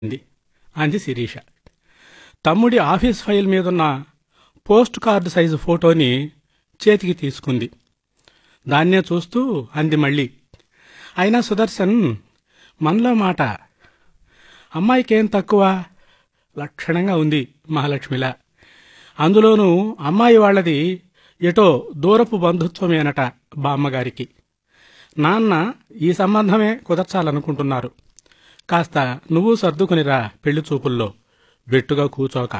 ఉంది అంది శిరీష తమ్ముడి ఆఫీస్ ఫైల్ మీదున్న పోస్ట్ కార్డు సైజు ఫోటోని చేతికి తీసుకుంది దాన్నే చూస్తూ అంది మళ్ళీ అయినా సుదర్శన్ మనలో మాట అమ్మాయికేం తక్కువ లక్షణంగా ఉంది మహాలక్ష్మిలా అందులోనూ అమ్మాయి వాళ్ళది ఎటో దూరపు బంధుత్వమేనట బామ్మగారికి నాన్న ఈ సంబంధమే కుదర్చాలనుకుంటున్నారు కాస్త నువ్వు సర్దుకునిరా పెళ్లి చూపుల్లో బెట్టుగా కూచోక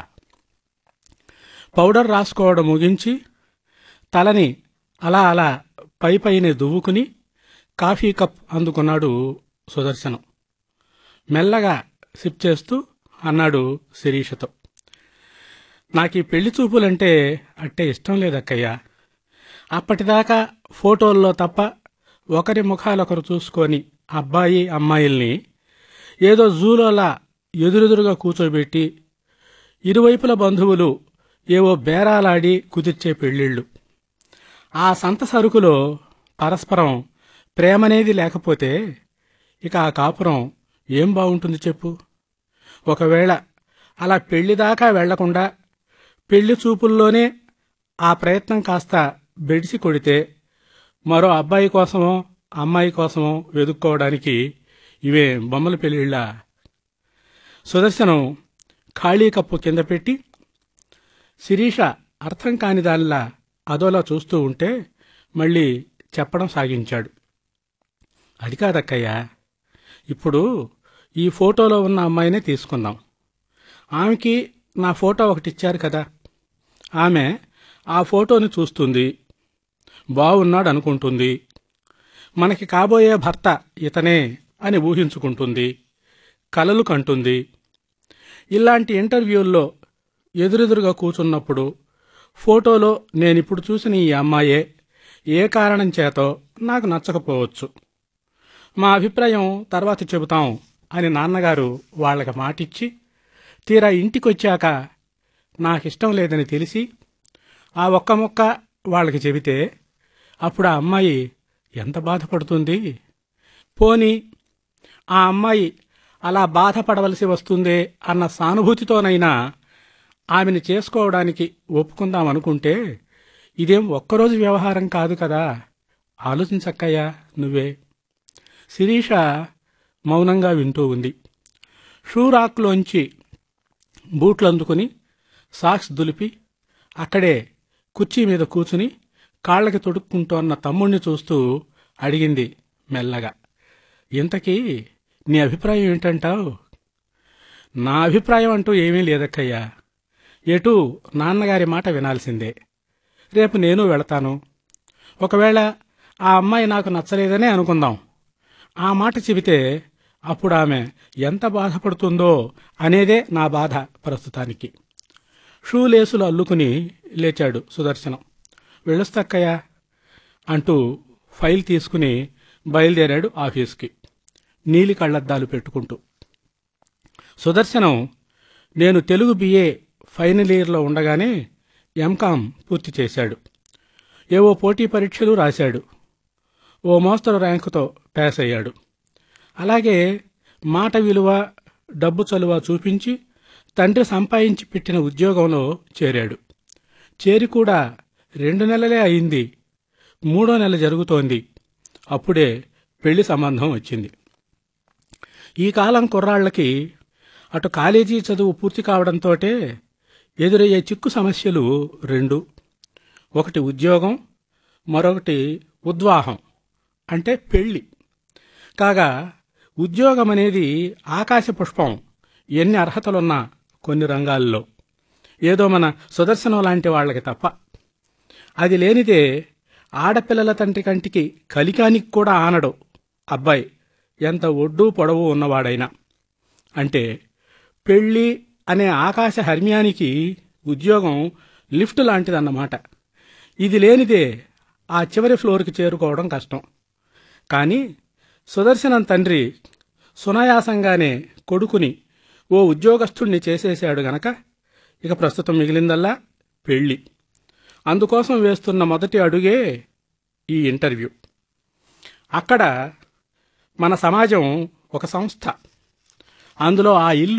పౌడర్ రాసుకోవడం ముగించి తలని అలా అలా పై పైనే దువ్వుకుని కాఫీ కప్ అందుకున్నాడు సుదర్శనం మెల్లగా సిప్ చేస్తూ అన్నాడు శిరీషతో నాకు ఈ పెళ్లి చూపులంటే అట్టే ఇష్టం లేదక్కయ్యా అప్పటిదాకా ఫోటోల్లో తప్ప ఒకరి ముఖాలొకరు చూసుకొని అబ్బాయి అమ్మాయిల్ని ఏదో జూలోలా ఎదురెదురుగా కూర్చోబెట్టి ఇరువైపుల బంధువులు ఏవో బేరాలాడి కుదిర్చే పెళ్ళిళ్ళు ఆ సంత సరుకులో పరస్పరం ప్రేమనేది లేకపోతే ఇక ఆ కాపురం ఏం బాగుంటుంది చెప్పు ఒకవేళ అలా పెళ్లి దాకా వెళ్లకుండా పెళ్లి చూపుల్లోనే ఆ ప్రయత్నం కాస్త బెడిసి కొడితే మరో అబ్బాయి కోసమో అమ్మాయి కోసమో వెదుక్కోవడానికి ఇవే బొమ్మల పెళ్లిళ్ళ సుదర్శనం ఖాళీ కప్పు కింద పెట్టి శిరీష అర్థం కాని దానిలా అదోలా చూస్తూ ఉంటే మళ్ళీ చెప్పడం సాగించాడు అది కాదక్కయ్యా ఇప్పుడు ఈ ఫోటోలో ఉన్న అమ్మాయినే తీసుకుందాం ఆమెకి నా ఫోటో ఒకటి ఇచ్చారు కదా ఆమె ఆ ఫోటోని చూస్తుంది బాగున్నాడు అనుకుంటుంది మనకి కాబోయే భర్త ఇతనే అని ఊహించుకుంటుంది కలలు కంటుంది ఇలాంటి ఇంటర్వ్యూల్లో ఎదురెదురుగా కూర్చున్నప్పుడు ఫోటోలో నేనిప్పుడు చూసిన ఈ అమ్మాయే ఏ కారణం చేతో నాకు నచ్చకపోవచ్చు మా అభిప్రాయం తర్వాత చెబుతాం అని నాన్నగారు వాళ్ళకి మాటిచ్చి తీరా ఇంటికొచ్చాక నాకిష్టం లేదని తెలిసి ఆ ఒక్క ముక్క వాళ్ళకి చెబితే అప్పుడు ఆ అమ్మాయి ఎంత బాధపడుతుంది పోని ఆ అమ్మాయి అలా బాధపడవలసి వస్తుందే అన్న సానుభూతితోనైనా ఆమెను చేసుకోవడానికి ఒప్పుకుందామనుకుంటే ఇదేం ఒక్కరోజు వ్యవహారం కాదు కదా ఆలోచించక్కయ్యా నువ్వే శిరీష మౌనంగా వింటూ ఉంది షూ రాక్లోంచి బూట్లు అందుకుని సాక్స్ దులిపి అక్కడే కుర్చీ మీద కూచుని కాళ్ళకి తొడుక్కుంటోన్న తమ్ముణ్ణి చూస్తూ అడిగింది మెల్లగా ఇంతకీ నీ అభిప్రాయం ఏంటంటావు నా అభిప్రాయం అంటూ ఏమీ లేదక్కయ్యా ఎటు నాన్నగారి మాట వినాల్సిందే రేపు నేను వెళతాను ఒకవేళ ఆ అమ్మాయి నాకు నచ్చలేదనే అనుకుందాం ఆ మాట చెబితే అప్పుడు ఆమె ఎంత బాధపడుతుందో అనేదే నా బాధ ప్రస్తుతానికి షూ లేసులు అల్లుకుని లేచాడు సుదర్శనం వెళ్ళొస్తక్కయ్యా అంటూ ఫైల్ తీసుకుని బయలుదేరాడు ఆఫీస్కి నీలి కళ్ళద్దాలు పెట్టుకుంటూ సుదర్శనం నేను తెలుగు బిఏ ఫైనల్ ఇయర్లో ఉండగానే ఎంకామ్ పూర్తి చేశాడు ఏవో పోటీ పరీక్షలు రాశాడు ఓ మోస్తరు ర్యాంకుతో పాస్ అయ్యాడు అలాగే మాట విలువ డబ్బు చలువ చూపించి తండ్రి సంపాదించి పెట్టిన ఉద్యోగంలో చేరాడు చేరి కూడా రెండు నెలలే అయింది మూడో నెల జరుగుతోంది అప్పుడే పెళ్లి సంబంధం వచ్చింది ఈ కాలం కుర్రాళ్ళకి అటు కాలేజీ చదువు పూర్తి కావడంతోటే ఎదురయ్యే చిక్కు సమస్యలు రెండు ఒకటి ఉద్యోగం మరొకటి ఉద్వాహం అంటే పెళ్లి కాగా ఉద్యోగం అనేది ఆకాశ పుష్పం ఎన్ని అర్హతలున్నా కొన్ని రంగాల్లో ఏదో మన సుదర్శనం లాంటి వాళ్ళకి తప్ప అది లేనిదే ఆడపిల్లల తండ్రి కంటికి కలికానికి కూడా ఆనడు అబ్బాయి ఎంత ఒడ్డు పొడవు ఉన్నవాడైనా అంటే పెళ్ళి అనే ఆకాశ హర్మ్యానికి ఉద్యోగం లిఫ్ట్ లాంటిదన్నమాట ఇది లేనిదే ఆ చివరి ఫ్లోర్కి చేరుకోవడం కష్టం కానీ సుదర్శనం తండ్రి సునాయాసంగానే కొడుకుని ఓ ఉద్యోగస్తుణ్ణి చేసేశాడు గనక ఇక ప్రస్తుతం మిగిలిందల్లా పెళ్ళి అందుకోసం వేస్తున్న మొదటి అడుగే ఈ ఇంటర్వ్యూ అక్కడ మన సమాజం ఒక సంస్థ అందులో ఆ ఇల్లు